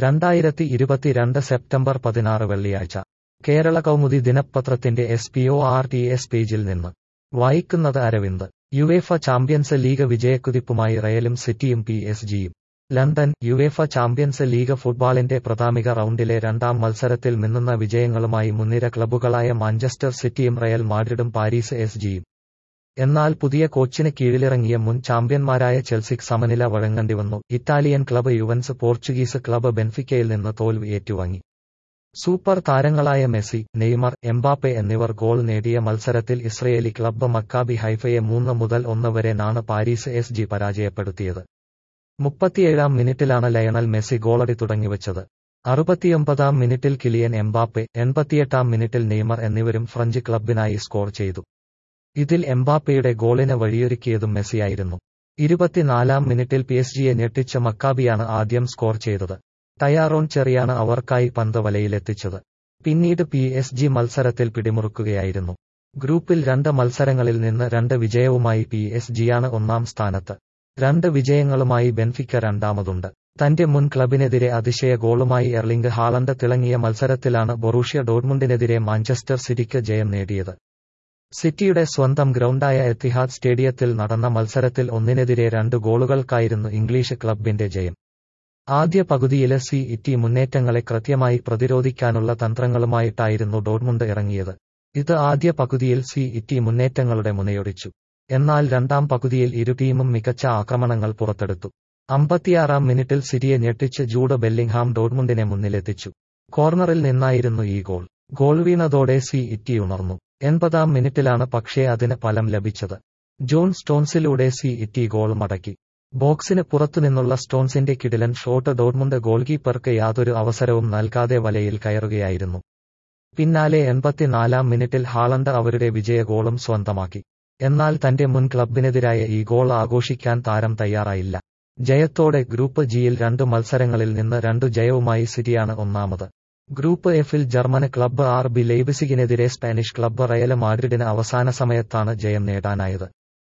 രണ്ടായിരത്തി ഇരുപത്തിരണ്ട് സെപ്റ്റംബർ പതിനാറ് വെള്ളിയാഴ്ച കേരള കൗമുദി ദിനപത്രത്തിന്റെ S P O R T S പേജിൽ നിന്ന് വായിക്കുന്നത് അരവിന്ദ് യുവേഫ ചാമ്പ്യൻസ് ലീഗ് വിജയക്കുതിപ്പുമായി റയലും സിറ്റിയും പി എസ് ജിയും ലണ്ടൻ യുവേഫ ചാമ്പ്യൻസ് ലീഗ് ഫുട്ബോളിന്റെ പ്രാഥമിക റൗണ്ടിലെ രണ്ടാം മത്സരത്തിൽ മിന്നുന്ന വിജയങ്ങളുമായി മുൻനിര ക്ലബ്ബുകളായ മാഞ്ചസ്റ്റർ സിറ്റിയും റയൽ മാഡ്രിഡും പാരീസ് എസ് ജിയും എന്നാൽ പുതിയ കോച്ചിന് കീഴിലിറങ്ങിയ മുൻ ചാമ്പ്യന്മാരായ ചെൽസിക്ക് സമനില വഴങ്ങേണ്ടി വന്നു ഇറ്റാലിയൻ ക്ലബ്ബ് യുവൻസ് പോർച്ചുഗീസ് ക്ലബ്ബ് ബെൻഫിക്കയിൽ നിന്ന് തോൽവി ഏറ്റുവാങ്ങി സൂപ്പർ താരങ്ങളായ മെസ്സി നെയ്മർ എംബാപ്പെ എന്നിവർ ഗോൾ നേടിയ മത്സരത്തിൽ ഇസ്രയേലി ക്ലബ്ബ് മക്കാബി ഹൈഫയെ മൂന്ന് മുതൽ ഒന്ന് വരെ നാണ് പാരീസ് എസ് ജി പരാജയപ്പെടുത്തിയത് മുപ്പത്തിയേഴാം മിനിറ്റിലാണ് ലയണൽ മെസ്സി ഗോളടി തുടങ്ങിവച്ചത് അറുപത്തിയൊമ്പതാം മിനിറ്റിൽ കിലിയൻ എംബാപ്പെ എൺപത്തിയെട്ടാം മിനിറ്റിൽ നെയ്മർ എന്നിവരും ഫ്രഞ്ച് ക്ലബിനായി സ്കോർ ചെയ്തു ഇതിൽ എംബാപ്പയുടെ ഗോളിന് വഴിയൊരുക്കിയതും മെസ്സിയായിരുന്നു ഇരുപത്തിനാലാം മിനിറ്റിൽ പി എസ് ജിയെ ഞെട്ടിച്ച മക്കാബിയാണ് ആദ്യം സ്കോർ ചെയ്തത് ടയാറോൺ ചെറിയാണ് അവർക്കായി പന്ത് വലയിലെത്തിച്ചത് പിന്നീട് പി എസ് ജി മത്സരത്തിൽ പിടിമുറുക്കുകയായിരുന്നു ഗ്രൂപ്പിൽ രണ്ട് മത്സരങ്ങളിൽ നിന്ന് രണ്ട് വിജയവുമായി പി എസ് ജിയാണ് ഒന്നാം സ്ഥാനത്ത് രണ്ട് വിജയങ്ങളുമായി ബെൻഫിക്ക രണ്ടാമതുണ്ട് തന്റെ മുൻ ക്ലബിനെതിരെ അതിശയ ഗോളുമായി എർലിംഗ് ഹാളണ്ട് തിളങ്ങിയ മത്സരത്തിലാണ് ബൊറൂഷ്യ ഡോർമുണ്ടിനെതിരെ മാഞ്ചസ്റ്റർ സിറ്റിക്ക് ജയം നേടിയത് സിറ്റിയുടെ സ്വന്തം ഗ്രൗണ്ടായ എത്തിഹാദ് സ്റ്റേഡിയത്തിൽ നടന്ന മത്സരത്തിൽ ഒന്നിനെതിരെ രണ്ട് ഗോളുകൾക്കായിരുന്നു ഇംഗ്ലീഷ് ക്ലബിന്റെ ജയം ആദ്യ പകുതിയിലെ സി ഇറ്റി മുന്നേറ്റങ്ങളെ കൃത്യമായി പ്രതിരോധിക്കാനുള്ള തന്ത്രങ്ങളുമായിട്ടായിരുന്നു ഡോർമുണ്ട് ഇറങ്ങിയത് ഇത് ആദ്യ പകുതിയിൽ സി ഇറ്റി മുന്നേറ്റങ്ങളുടെ മുനയൊടിച്ചു എന്നാൽ രണ്ടാം പകുതിയിൽ ഇരു ടീമും മികച്ച ആക്രമണങ്ങൾ പുറത്തെടുത്തു അമ്പത്തിയാറാം മിനിറ്റിൽ സിറ്റിയെ ഞെട്ടിച്ച് ജൂഡ് ബെല്ലിംഗ്ഹാം ഡോർമുണ്ടിനെ മുന്നിലെത്തിച്ചു കോർണറിൽ നിന്നായിരുന്നു ഈ ഗോൾ ഗോൾ വീണതോടെ സി ഇറ്റി ഉണർന്നു എൺപതാം മിനിറ്റിലാണ് പക്ഷേ അതിന് ഫലം ലഭിച്ചത് ജോൺ സ്റ്റോൺസിലൂടെ സി ഇറ്റി ഗോൾ മടക്കി ബോക്സിന് പുറത്തുനിന്നുള്ള സ്റ്റോൺസിന്റെ കിടിലൻ ഷോട്ട് ഡോർമുണ്ട് ഗോൾ കീപ്പർക്ക് യാതൊരു അവസരവും നൽകാതെ വലയിൽ കയറുകയായിരുന്നു പിന്നാലെ എൺപത്തിനാലാം മിനിറ്റിൽ ഹാളണ്ട് അവരുടെ വിജയ ഗോളും സ്വന്തമാക്കി എന്നാൽ തന്റെ മുൻ ക്ലബിനെതിരായ ഈ ഗോൾ ആഘോഷിക്കാൻ താരം തയ്യാറായില്ല ജയത്തോടെ ഗ്രൂപ്പ് ജിയിൽ രണ്ടു മത്സരങ്ങളിൽ നിന്ന് രണ്ടു ജയവുമായി സിറ്റിയാണ് ഒന്നാമത് ഗ്രൂപ്പ് എഫിൽ ജർമ്മൻ ക്ലബ്ബ് ആർ ബി ലെയ്ബിസിഗിനെതിരെ സ്പാനിഷ് ക്ലബ്ബ് റയൽ മാഡ്രിഡിന് അവസാന സമയത്താണ് ജയം നേടാനായത്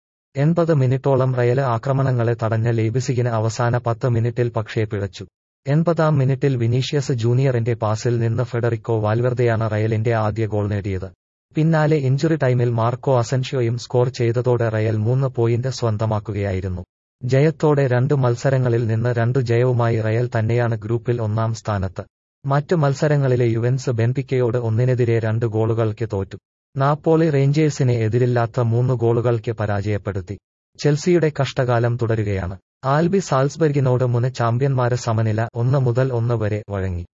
എൺപത് മിനിറ്റോളം റയൽ ആക്രമണങ്ങളെ തടഞ്ഞ ലെയ്ബിസിഗിന് അവസാന പത്ത് മിനിറ്റിൽ പക്ഷേ പിഴച്ചു എൺപതാം മിനിറ്റിൽ വിനീഷ്യസ് ജൂനിയറിന്റെ പാസിൽ നിന്ന് ഫെഡറിക്കോ വാൽവെർദെയാണ് റയലിന്റെ ആദ്യ ഗോൾ നേടിയത് പിന്നാലെ ഇഞ്ചുറി ടൈമിൽ മാർക്കോ അസൻഷ്യോയും സ്കോർ ചെയ്തതോടെ റയൽ മൂന്ന് പോയിന്റ് സ്വന്തമാക്കുകയായിരുന്നു ജയത്തോടെ രണ്ടു മത്സരങ്ങളിൽ നിന്ന് രണ്ടു ജയവുമായി റയൽ തന്നെയാണ് ഗ്രൂപ്പിൽ ഒന്നാം സ്ഥാനത്ത് മറ്റു മത്സരങ്ങളിലെ യുവൻസ് ബെൻപിക്കയോട് ഒന്നിനെതിരെ രണ്ട് ഗോളുകൾക്ക് തോറ്റു നാപ്പോളി റേഞ്ചേഴ്സിനെ എതിരില്ലാത്ത മൂന്ന് ഗോളുകൾക്ക് പരാജയപ്പെടുത്തി ചെൽസിയുടെ കഷ്ടകാലം തുടരുകയാണ് ആൽബി സാൽസ്ബർഗിനോട് മുന് ചാമ്പ്യന്മാരെ സമനില ഒന്ന് മുതൽ ഒന്ന് വരെ വഴങ്ങി